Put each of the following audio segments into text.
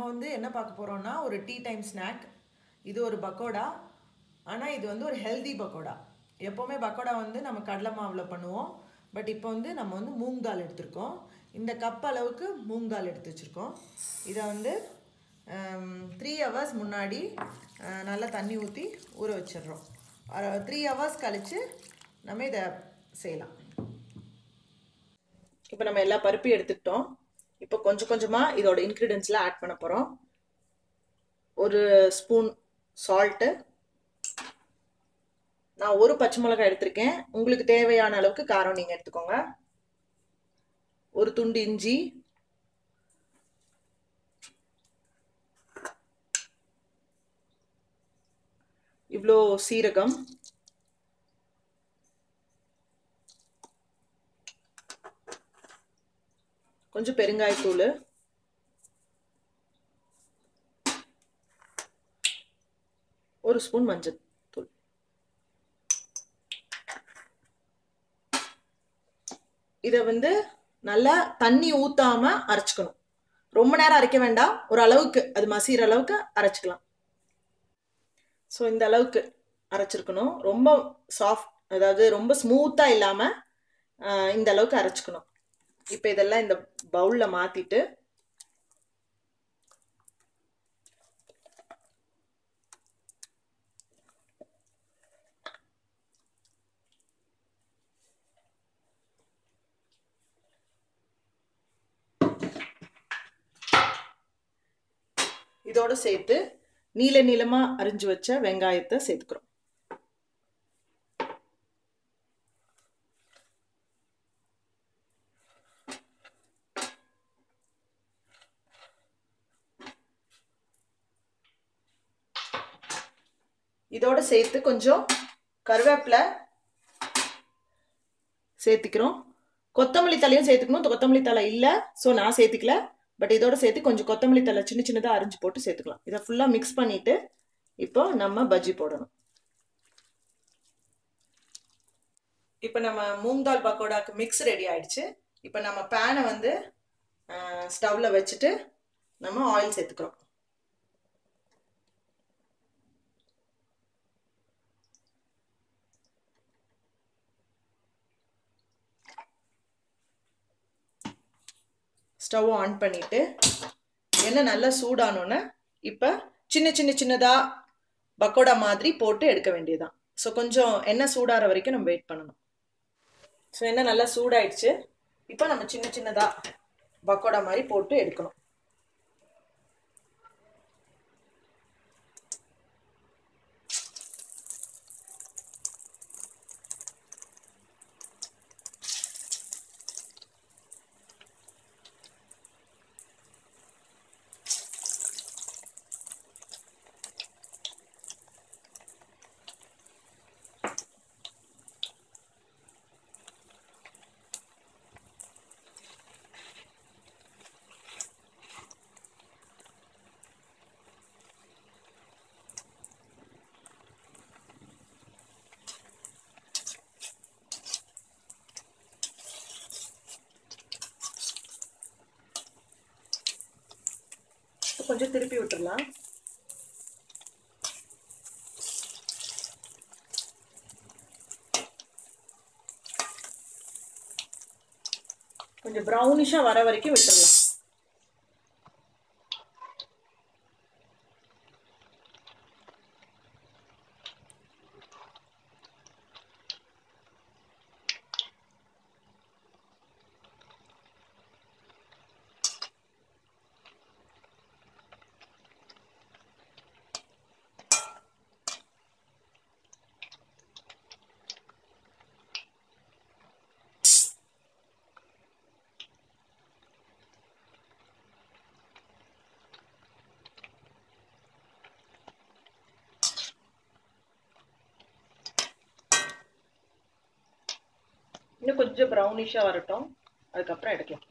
வந்து என்ன பார்க்க போகிறோம்னா ஒரு டீ டைம் ஸ்நாக் இது ஒரு பக்கோடா ஆனால் இது வந்து ஒரு ஹெல்தி பக்கோடா எப்போவுமே பக்கோடா வந்து நம்ம கடலை மாவில் பண்ணுவோம் பட் இப்போ வந்து நம்ம வந்து மூங் தால் எடுத்திருக்கோம் இந்த கப் அளவுக்கு மூங் தால் எடுத்து வச்சுருக்கோம் இதை வந்து த்ரீ ஹவர்ஸ் முன்னாடி அஹ், நல்லா தண்ணி ஊற்றி ஊற வச்சிடுறோம் த்ரீ ஹவர்ஸ் கழித்து நம்ம இதை செய்யலாம் இப்போ நம்ம எல்லா பருப்பையும் எடுத்துக்கிட்டோம் இப்போ கொஞ்சம் கொஞ்சமாக இதோட இன்க்ரீடியன்ஸ்லாம் ஆட் பண்ண போகிறோம் ஒரு ஸ்பூன் சால்ட்டு நான் ஒரு பச்சை மிளகாய் எடுத்திருக்கேன் உங்களுக்கு தேவையான அளவுக்கு காரம் நீங்கள் எடுத்துக்கோங்க ஒரு துண்டு இஞ்சி இவ்வளோ சீரகம் கொஞ்சம் பெருங்காயத்தூள் ஒரு ஸ்பூன் மஞ்சள் தூள் இதை வந்து நல்லா தண்ணி ஊத்தாம அரைச்சுக்கணும் ரொம்ப நேரம் அரைக்க வேண்டாம் ஒரு அளவுக்கு அது மசிகிற அளவுக்கு அரைச்சிக்கலாம் ஸோ இந்த அளவுக்கு அரைச்சிருக்கணும் ரொம்ப சாஃப்ட் அதாவது ரொம்ப ஸ்மூத்தாக இல்லாமல் இந்த அளவுக்கு அரைச்சிக்கணும் இப்போ இதெல்லாம் இந்த பவுலில் மாற்றிட்டு இதோட சேர்த்து நீல நீளமா அரிஞ்சு வச்ச வெங்காயத்தை சேர்த்துக்கிறோம் இதோட சேர்த்து கொஞ்சம் கருவேப்பிலை சேர்த்துக்கிறோம் கொத்தமல்லி தலையும் சேர்த்துக்கணும் கொத்தமல்லி தலை இல்லை ஸோ நான் சேர்த்துக்கல பட் இதோட சேர்த்து கொஞ்சம் கொத்தமல்லி தலை சின்ன சின்னதாக அரிஞ்சு போட்டு சேர்த்துக்கலாம் இதை ஃபுல்லாக மிக்ஸ் பண்ணிட்டு இப்போ நம்ம பஜ்ஜி போடணும் இப்போ நம்ம மூங் தால் பக்கோடாக்கு மிக்ஸ் ரெடி ஆயிடுச்சு இப்போ நம்ம பேனை வந்து ஸ்டவ்வில் வச்சுட்டு நம்ம ஆயில் சேர்த்துக்கிறோம் ஸ்டவ் ஆன் பண்ணிட்டு எண்ணெய் நல்லா சூடானோன்னே இப்போ சின்ன சின்ன சின்னதாக பக்கோடா மாதிரி போட்டு எடுக்க வேண்டியதுதான் ஸோ கொஞ்சம் எண்ணெய் சூடாகிற வரைக்கும் நம்ம வெயிட் பண்ணணும் ஸோ எண்ணெய் நல்லா சூடாயிடுச்சு இப்போ நம்ம சின்ன சின்னதாக பக்கோடா மாதிரி போட்டு எடுக்கணும் கொஞ்சம் திருப்பி விட்டுடலாம் கொஞ்சம் ப்ரௌனிஷா வர வரைக்கும் விட்டுடலாம் இன்னும் கொஞ்சம் ப்ரௌனிஷா வரட்டும் அதுக்கப்புறம் எடுக்கலாம்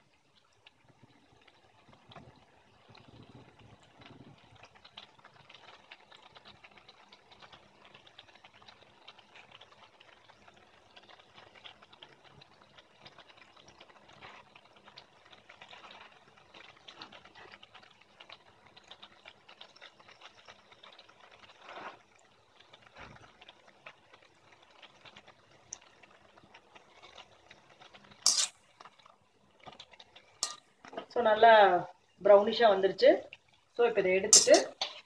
ஸோ நல்லா ப்ரௌனிஷாக வந்துருச்சு ஸோ இப்போ இதை எடுத்துட்டு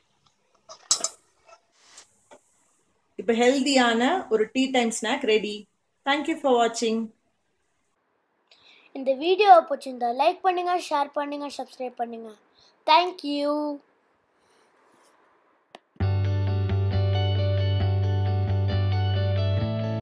இப்போ ஹெல்தியான ஒரு tea time snack ready thank you for வாட்சிங் இந்த வீடியோவை பிடிச்சிருந்தா லைக் பண்ணுங்க ஷேர் பண்ணுங்க சப்ஸ்கிரைப் பண்ணுங்க தேங்க்யூ